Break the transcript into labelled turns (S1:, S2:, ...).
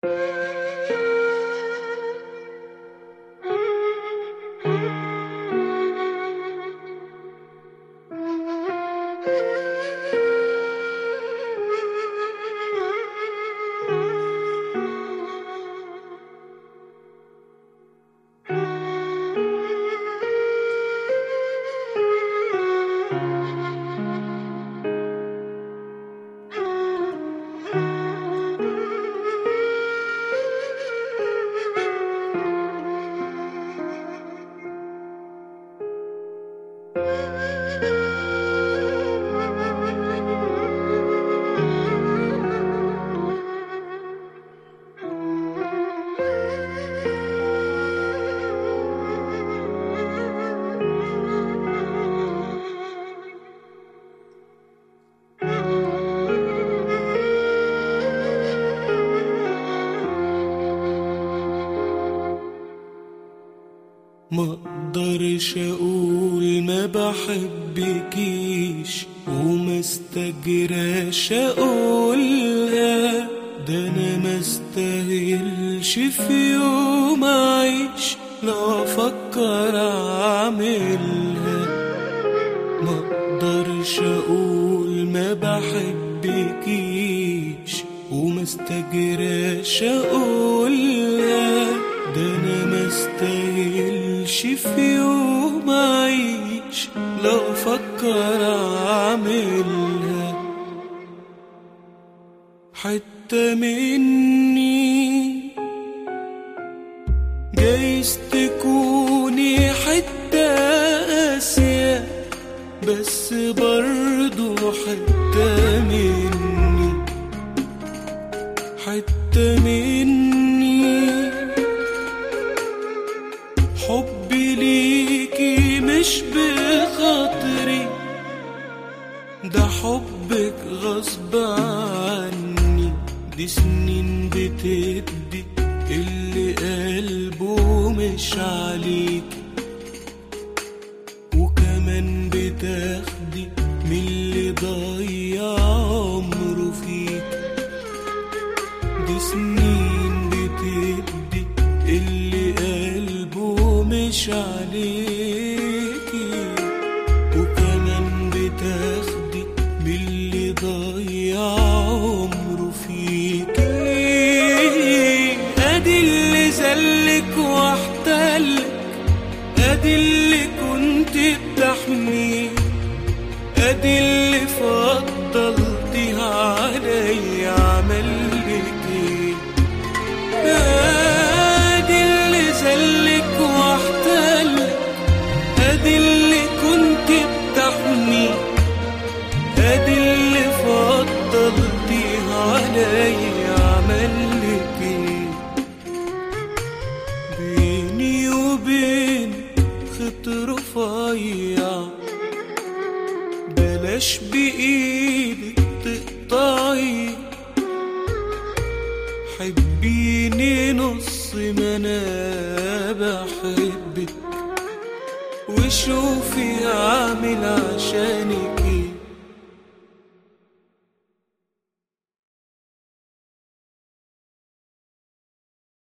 S1: ما اقدرش اقول ما بحبكيش وما استجراش اقولها ده انا ما استاهلش في يوم اعيش لا افكر اعملها ما اقدرش اقول ما بحبكيش وما استجراش اقولها ده انا ما استاهلش في يوم اعيش لو افكر اعملها حتة مني جايز تكوني حتة قاسية بس برضو حتة مني حتة مني حبي ليكي مش بخاطري ده حبك غصب عني دي سنين بتدي اللي قلبه مش عليك وكمان بتاخدي من اللي ضيع عمره فيك دي سنين بتدي اللي قلبه مش عليكي وكمان بتاخدي من اللي ضيع عمره فيكي ادي اللي زلك واحتلك ادي اللي كنت بتحميه ادي اللي فضلتيها علي عملك ايه ادي اللي زلك واحتلك ادي اللي كنت بتحميه ادي اللي فضلتيها علي عملك ايه بيني وبين خط رفيع بلاش بإيدك تقطعي حبيني نص ما انا بحبك وشوفي اعمل عشانك ايه